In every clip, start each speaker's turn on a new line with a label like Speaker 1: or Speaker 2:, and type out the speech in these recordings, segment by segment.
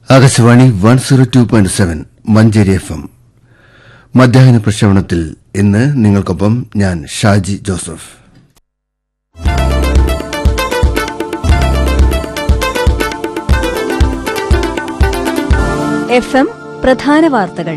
Speaker 1: Akashvani one zero two point seven Manjeri F M മധ്യാഹ്ന പ്രക്ഷേപണത്തിൽ ഇന്ന് നിങ്ങൾക്കൊപ്പം ഞാൻ ഷാജി ജോസഫ്
Speaker 2: എഫ് എം പ്രധാന വാർത്തകൾ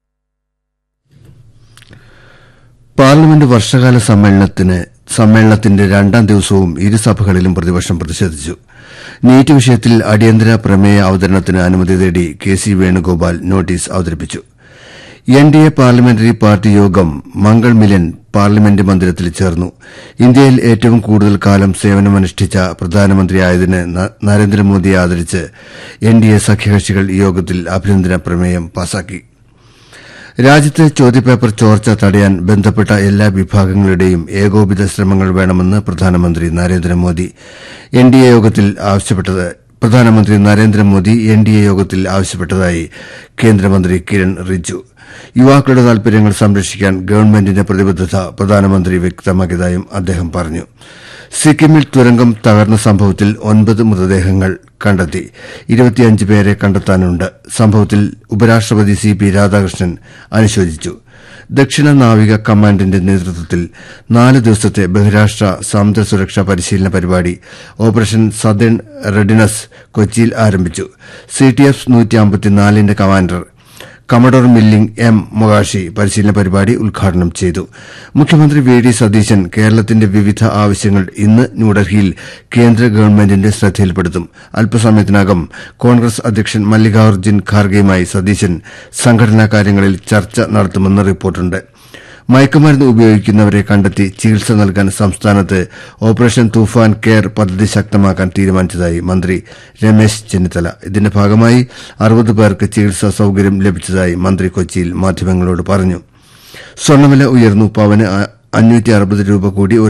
Speaker 1: പാർലമെന്റ് വർഷകാല സമ്മേളനത്തിന് സമ്മേളനത്തിന്റെ രണ്ടാം ദിവസവും ഇരുസഭകളിലും പ്രതിപക്ഷം പ്രതിഷേധിച്ചു നീറ്റ് വിഷയത്തിൽ അടിയന്തര പ്രമേയ അവതരണത്തിന് അനുമതി തേടി കെ സി വേണുഗോപാൽ നോട്ടീസ് അവതരിപ്പിച്ചു N D A parliamentary party യോഗം മംഗൾ മിലൻ പാർലമെന്റ് മന്ദിരത്തിൽ ചേർന്നു ഇന്ത്യയിൽ ഏറ്റവും കൂടുതൽ കാലം സേവനമനുഷ്ഠിച്ച പ്രധാനമന്ത്രിയായതിന് ന- നരേന്ദ്രമോദിയെ ആദരിച്ച് എൻ ഡി എ സഖ്യകക്ഷികൾ യോഗത്തിൽ അഭിനന്ദന പ്രമേയം പാസാക്കി രാജ്യത്തെ ചോദ്യപേപ്പർ ചോർച്ച തടയാൻ ബന്ധപ്പെട്ട എല്ലാ വിഭാഗങ്ങളുടെയും ഏകോപിത ശ്രമങ്ങൾ വേണമെന്ന് പ്രധാനമന്ത്രി നരേന്ദ്രമോദി എൻ ഡി എ യോഗത്തിൽ ആവശ്യപ്പെട്ടത് പ്രധാനമന്ത്രി നരേന്ദ്രമോദി എൻ ഡി എ യോഗത്തിൽ ആവശ്യപ്പെട്ടതായി കേന്ദ്രമന്ത്രി കിരൺ റിജ്ജു യുവാക്കളുടെ താൽപര്യങ്ങൾ സംരക്ഷിക്കാൻ ഗവൺമെന്റിന്റെ പ്രതിബദ്ധത പ്രധാനമന്ത്രി വ്യക്തമാക്കിയതായും അദ്ദേഹം പറഞ്ഞു സിക്കിമിൽ തുരങ്കം തകർന്ന സംഭവത്തിൽ ഒൻപത് മൃതദേഹങ്ങൾ കണ്ടെത്തി ഇരുപത്തിയഞ്ച് പേരെ കണ്ടെത്താനുണ്ട് സംഭവത്തിൽ ഉപരാഷ്ട്രപതി സി പി രാധാകൃഷ്ണൻ അനുശോചിച്ചു ദക്ഷിണ നാവിക കമാൻഡിന്റെ നേതൃത്വത്തിൽ നാല് ദിവസത്തെ ബഹിരാഷ്ട്ര സമുദ്ര സുരക്ഷാ പരിശീലന പരിപാടി ഓപ്പറേഷൻ സദേൺ റെഡിനസ് കൊച്ചിയിൽ ആരംഭിച്ചു സി ടി എഫ് നൂറ്റി കമാൻഡർ കമഡോർ മില്ലിംഗ് എം മൊഗാഷി പരിശീലന പരിപാടി ഉദ്ഘാടനം ചെയ്തു മുഖ്യമന്ത്രി വി ഡി സതീശൻ കേരളത്തിന്റെ വിവിധ ആവശ്യങ്ങൾ ഇന്ന് ന്യൂഡൽഹിയിൽ കേന്ദ്ര ഗവൺമെന്റിന്റെ ശ്രദ്ധയിൽപ്പെടുത്തും അല്പസമയത്തിനകം കോൺഗ്രസ് അധ്യക്ഷൻ മല്ലികാർജ്ജുൻ ഖാർഗെയുമായി സതീശൻ സംഘടനാ കാര്യങ്ങളിൽ ചർച്ച നടത്തുമെന്ന് റിപ്പോർട്ടുണ്ട് മയക്കുമരുന്ന് ഉപയോഗിക്കുന്നവരെ കണ്ടെത്തി ചികിത്സ നൽകാൻ സംസ്ഥാനത്ത് ഓപ്പറേഷൻ തൂഫാൻ കെയർ പദ്ധതി ശക്തമാക്കാൻ തീരുമാനിച്ചതായി മന്ത്രി രമേശ് ചെന്നിത്തല ഇതിന്റെ ഭാഗമായി അറുപത് പേർക്ക് ചികിത്സാ സൌകര്യം ലഭിച്ചതായി മന്ത്രി കൊച്ചിയിൽ മാധ്യമങ്ങളോട് പറഞ്ഞു സ്വർണ്ണവില ഉയർന്നു പവന് അഞ്ഞൂറ്റി അറുപത് രൂപ കൂടി ഒരു